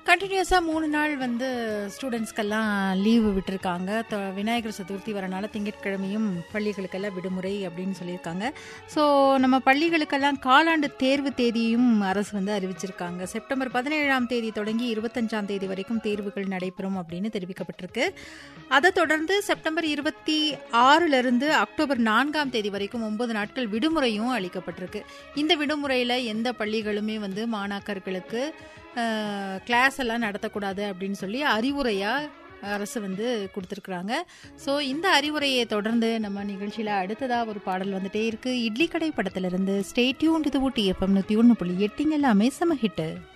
கண்டினியூஸாக மூணு நாள் வந்து ஸ்டூடெண்ட்ஸ்க்கெல்லாம் லீவு விட்டுருக்காங்க தொ- விநாயகர் சதுர்த்தி வரனால திங்கட்கிழமையும் பள்ளிகளுக்கெல்லாம் விடுமுறை அப்படின்னு சொல்லியிருக்காங்க ஸோ நம்ம பள்ளிகளுக்கெல்லாம் காலாண்டு தேர்வு தேதியும் அரசு வந்து அறிவிச்சிருக்காங்க செப்டம்பர் பதினேழாம் தேதி தொடங்கி இருபத்தஞ்சாம் தேதி வரைக்கும் தேர்வுகள் நடைபெறும் அப்படின்னு தெரிவிக்கப்பட்டிருக்கு அதை தொடர்ந்து செப்டம்பர் இருபத்தி ஆறிலிருந்து அக்டோபர் நான்காம் தேதி வரைக்கும் ஒன்பது நாட்கள் விடுமுறையும் அளிக்கப்பட்டிருக்கு இந்த விடுமுறையில் எந்த பள்ளிகளுமே வந்து மாணாக்கர்களுக்கு கிளாஸ் எல்லாம் நடத்தக்கூடாது அப்படின்னு சொல்லி அறிவுரையாக அரசு வந்து கொடுத்துருக்குறாங்க ஸோ இந்த அறிவுரையை தொடர்ந்து நம்ம நிகழ்ச்சியில் அடுத்ததாக ஒரு பாடல் வந்துட்டே இருக்கு இட்லி கடை படத்திலிருந்து ஸ்டேட்யூன் இது ஊட்டி எஃப்எம் நூற்றி ஒன்று புள்ளி எட்டிங்க எல்லாமே செம ஹிட்டு